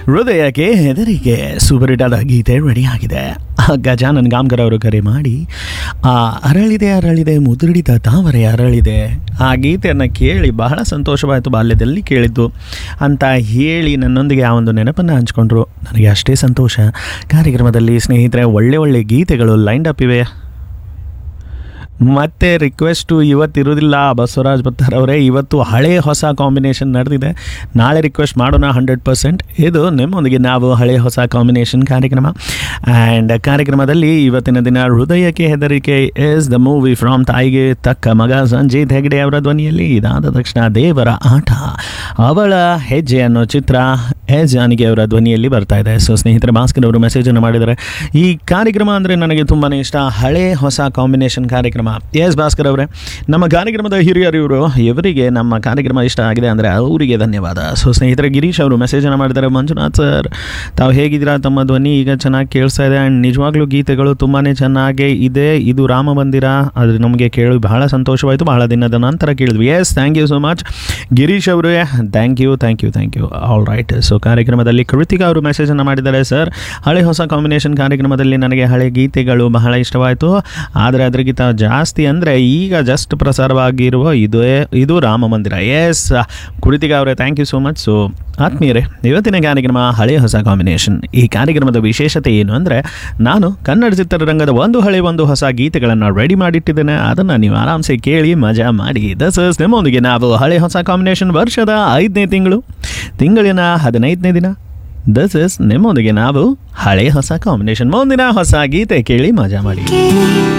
ಹೃದಯಕ್ಕೆ ಹೆದರಿಕೆ super hit ಆದ ಗೀತೆ ರೆಡಿ ಆಗಿದೆ ಗಜಾನನ್ ಗಾಮ್ಕರ್ ಅವರು ಕರೆ ಮಾಡಿ ಆ ಅರಳಿದೆ ಅರಳಿದೆ ಮುದುಡಿದ ತಾವರೆ ಅರಳಿದೆ ಆ ಗೀತೆಯನ್ನು ಕೇಳಿ ಬಹಳ ಸಂತೋಷವಾಯಿತು ಬಾಲ್ಯದಲ್ಲಿ ಕೇಳಿದ್ದು ಅಂತ ಹೇಳಿ ನನ್ನೊಂದಿಗೆ ಆ ಒಂದು ನೆನಪನ್ನು ಹಂಚ್ಕೊಂಡ್ರು ನನಗೆ ಅಷ್ಟೇ ಸಂತೋಷ ಕಾರ್ಯಕ್ರಮದಲ್ಲಿ ಸ್ನೇಹಿತರೆ ಒಳ್ಳೆ ಒಳ್ಳೆ ಗೀತೆಗಳು ಲೈಂಡ್ ಅಪ್ ಇವೆ ಮತ್ತೆ ರಿಕ್ವೆಸ್ಟು ಇವತ್ತಿರೋದಿಲ್ಲ ಬಸವರಾಜ್ ಭತ್ತರ್ ಅವರೇ ಇವತ್ತು ಹಳೆ ಹೊಸ ಕಾಂಬಿನೇಷನ್ ನಡೆದಿದೆ ನಾಳೆ ರಿಕ್ವೆಸ್ಟ್ ಮಾಡೋಣ ಹಂಡ್ರೆಡ್ ಪರ್ಸೆಂಟ್ ಇದು ನಿಮ್ಮೊಂದಿಗೆ ನಾವು ಹಳೆ ಹೊಸ ಕಾಂಬಿನೇಷನ್ ಕಾರ್ಯಕ್ರಮ ಆ್ಯಂಡ್ ಕಾರ್ಯಕ್ರಮದಲ್ಲಿ ಇವತ್ತಿನ ದಿನ ಹೃದಯಕ್ಕೆ ಹೆದರಿಕೆ ಇಸ್ ದ ಮೂವಿ ಫ್ರಾಮ್ ತಾಯಿಗೆ ತಕ್ಕ ಮಗ ಸಂಜೀತ್ ಹೆಗ್ಡೆ ಅವರ ಧ್ವನಿಯಲ್ಲಿ ಇದಾದ ತಕ್ಷಣ ದೇವರ ಆಟ ಅವಳ ಹೆಜ್ಜೆ ಅನ್ನೋ ಚಿತ್ರ ಎಸ್ ಜಾನಕಿ ಅವರ ಧ್ವನಿಯಲ್ಲಿ ಬರ್ತಾ ಇದೆ ಸೊ ಸ್ನೇಹಿತರೆ ಭಾಸ್ಕರ್ ಅವರು ಮೆಸೇಜನ್ನು ಮಾಡಿದ್ದಾರೆ ಈ ಕಾರ್ಯಕ್ರಮ ಅಂದರೆ ನನಗೆ ತುಂಬಾ ಇಷ್ಟ ಹಳೆ ಹೊಸ ಕಾಂಬಿನೇಷನ್ ಕಾರ್ಯಕ್ರಮ ಎಸ್ ಭಾಸ್ಕರ್ ಅವರೇ ನಮ್ಮ ಕಾರ್ಯಕ್ರಮದ ಹಿರಿಯರು ಇವರು ಇವರಿಗೆ ನಮ್ಮ ಕಾರ್ಯಕ್ರಮ ಇಷ್ಟ ಆಗಿದೆ ಅಂದರೆ ಅವರಿಗೆ ಧನ್ಯವಾದ ಸೊ ಸ್ನೇಹಿತರೆ ಗಿರೀಶ್ ಅವರು ಮೆಸೇಜನ್ನು ಮಾಡಿದ್ದಾರೆ ಮಂಜುನಾಥ್ ಸರ್ ತಾವು ಹೇಗಿದ್ದೀರಾ ತಮ್ಮ ಧ್ವನಿ ಈಗ ಚೆನ್ನಾಗಿ ಕೇಳಿಸ್ತಾ ಇದೆ ಆ್ಯಂಡ್ ನಿಜವಾಗ್ಲೂ ಗೀತೆಗಳು ತುಂಬಾ ಚೆನ್ನಾಗೇ ಇದೆ ಇದು ರಾಮ ಮಂದಿರ ಅದು ನಮಗೆ ಕೇಳಿ ಬಹಳ ಸಂತೋಷವಾಯಿತು ಬಹಳ ದಿನದ ನಂತರ ಕೇಳಿದ್ವಿ yes thank you so much Girish ಅವರೇ thank you thank you thank you all right so ಕಾರ್ಯಕ್ರಮದಲ್ಲಿ ಕೃತಿಕಾ ಅವರು ಮೆಸೇಜನ್ನು ಮಾಡಿದ್ದಾರೆ ಸರ್ ಹಳೆ ಹೊಸ ಕಾಂಬಿನೇಷನ್ ಕಾರ್ಯಕ್ರಮದಲ್ಲಿ ನನಗೆ ಹಳೆ ಗೀತೆಗಳು ಬಹಳ ಇಷ್ಟವಾಯಿತು ಆದರೆ ಅದರಿಗಿಂತ ಜಾಸ್ತಿ ಅಂದರೆ ಈಗ ಜಸ್ಟ್ ಪ್ರಸಾರವಾಗಿರುವ ಇದೇ ಇದು ರಾಮ ಮಂದಿರ ಎಸ್ ಕೃತಿಕಾ ಅವರೇ thank you so much so ಆತ್ಮೀಯರೇ ಇವತ್ತಿನ ಕಾರ್ಯಕ್ರಮ ಹಳೆ ಹೊಸ ಕಾಂಬಿನೇಷನ್ ಈ ಕಾರ್ಯಕ್ರಮದ ವಿಶೇಷತೆ ಏನು ಅಂದರೆ ನಾನು ಕನ್ನಡ ಚಿತ್ರರಂಗದ ಒಂದು ಹಳೆ ಒಂದು ಹೊಸ ಗೀತೆಗಳನ್ನು ರೆಡಿ ಮಾಡಿಟ್ಟಿದ್ದೇನೆ ಅದನ್ನು ನೀವು ಆರಾಮ್ಸೆ ಕೇಳಿ ಮಜಾ ಮಾಡಿ ದಸ್ ಇಸ್ ನಿಮ್ಮೊಂದಿಗೆ ನಾವು ಹಳೆ ಹೊಸ ಕಾಂಬಿನೇಷನ್ ವರ್ಷದ ಐದನೇ ತಿಂಗಳು ತಿಂಗಳಿನ ಹದಿನೈದನೇ ದಿನ ದಸ್ ಇಸ್ ನಿಮ್ಮೊಂದಿಗೆ ನಾವು ಹಳೆ ಹೊಸ ಕಾಂಬಿನೇಷನ್ ಮುಂದಿನ ಹೊಸ ಗೀತೆ ಕೇಳಿ ಮಜಾ ಮಾಡಿ